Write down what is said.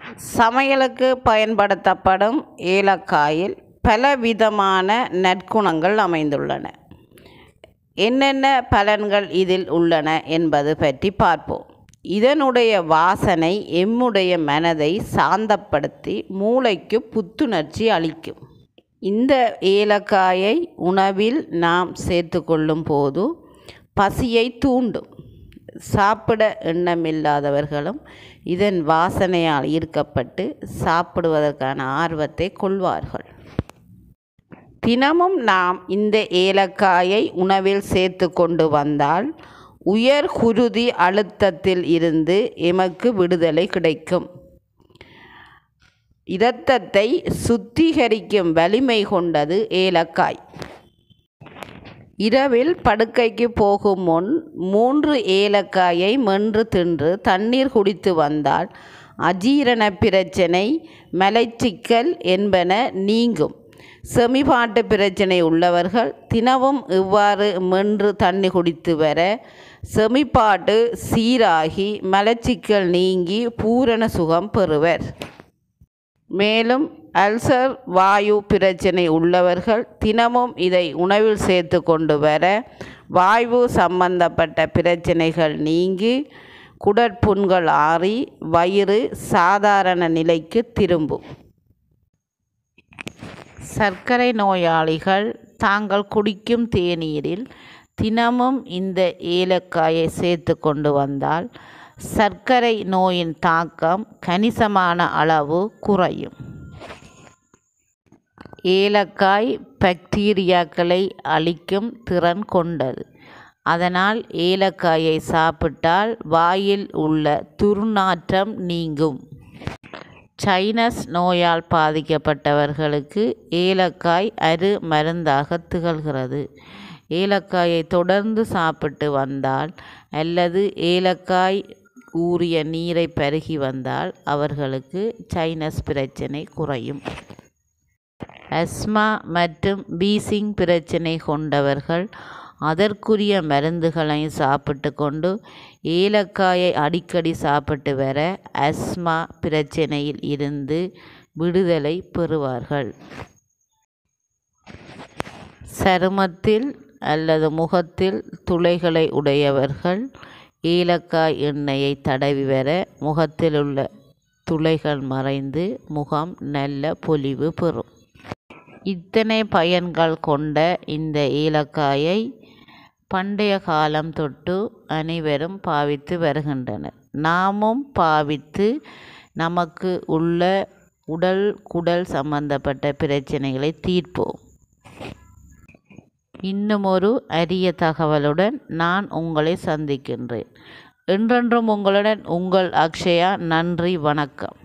சமையலுக்கு பயன்படுத்தப்படும் ஏலக்காயில் பலவிதமான நற்குணங்கள் அமைந்துள்ளன என்னென்ன பலன்கள் இதில் உள்ளன என்பது பற்றி பார்ப்போம் இதனுடைய வாசனை எம்முடைய மனதை சாந்தப்படுத்தி மூளைக்கு புத்துணர்ச்சி அளிக்கும் இந்த ஏலக்காயை உணவில் நாம் சேர்த்து கொள்ளும் போது பசியை தூண்டும் சாப்பிட எண்ணமில்லாதவர்களும் இதன் வாசனையால் ஈர்க்கப்பட்டு சாப்பிடுவதற்கான ஆர்வத்தை கொள்வார்கள் தினமும் நாம் இந்த ஏலக்காயை உணவில் சேர்த்து கொண்டு வந்தால் உயர் குருதி அழுத்தத்தில் இருந்து எமக்கு விடுதலை கிடைக்கும் இரத்தத்தை சுத்திகரிக்கும் வலிமை கொண்டது ஏலக்காய் இரவில் படுக்கைக்கு போகும் முன் மூன்று ஏலக்காயை மென்று தின்று தண்ணீர் குடித்து வந்தால் அஜீரண பிரச்சனை மலைச்சிக்கல் என்பன நீங்கும் செமிபாட்டு பிரச்சனை உள்ளவர்கள் தினமும் இவ்வாறு மென்று தண்ணி குடித்து வர செமிப்பாட்டு சீராகி மலச்சிக்கல் நீங்கி பூரண சுகம் பெறுவர் மேலும் அல்சர் வாயு பிரச்சனை உள்ளவர்கள் தினமும் இதை உணவில் சேர்த்து கொண்டு வர வாய்வு சம்பந்தப்பட்ட பிரச்சனைகள் நீங்கி குடற்புண்கள் ஆறி வயிறு சாதாரண நிலைக்கு திரும்பும் சர்க்கரை நோயாளிகள் தாங்கள் குடிக்கும் தேநீரில் தினமும் இந்த ஏலக்காயை சேர்த்து கொண்டு வந்தால் சர்க்கரை நோயின் தாக்கம் கணிசமான அளவு குறையும் ஏலக்காய் பாக்டீரியாக்களை அழிக்கும் திறன் கொண்டது அதனால் ஏலக்காயை சாப்பிட்டால் வாயில் உள்ள துர்நாற்றம் நீங்கும் சைனஸ் நோயால் பாதிக்கப்பட்டவர்களுக்கு ஏலக்காய் அரு மருந்தாக திகழ்கிறது ஏலக்காயை தொடர்ந்து சாப்பிட்டு வந்தால் அல்லது ஏலக்காய் ஊறிய நீரை பருகி வந்தால் அவர்களுக்கு சைனஸ் பிரச்சனை குறையும் அஸ்மா மற்றும் பீசிங் பிரச்சனை கொண்டவர்கள் அதற்குரிய மருந்துகளை சாப்பிட்டு கொண்டு ஏலக்காயை அடிக்கடி சாப்பிட்டு வர அஸ்மா பிரச்சனையில் இருந்து விடுதலை பெறுவார்கள் சருமத்தில் அல்லது முகத்தில் துளைகளை உடையவர்கள் ஏலக்காய் எண்ணெயை தடவி வர முகத்தில் உள்ள துளைகள் மறைந்து முகம் நல்ல பொலிவு பெறும் இத்தனை பயன்கள் கொண்ட இந்த ஏலக்காயை பண்டைய காலம் தொட்டு அனைவரும் பாவித்து வருகின்றனர் நாமும் பாவித்து நமக்கு உள்ள உடல் குடல் சம்பந்தப்பட்ட பிரச்சனைகளை தீர்ப்போம் இன்னும் ஒரு அரிய தகவலுடன் நான் உங்களை சந்திக்கின்றேன் என்றென்றும் உங்களுடன் உங்கள் அக்ஷயா நன்றி வணக்கம்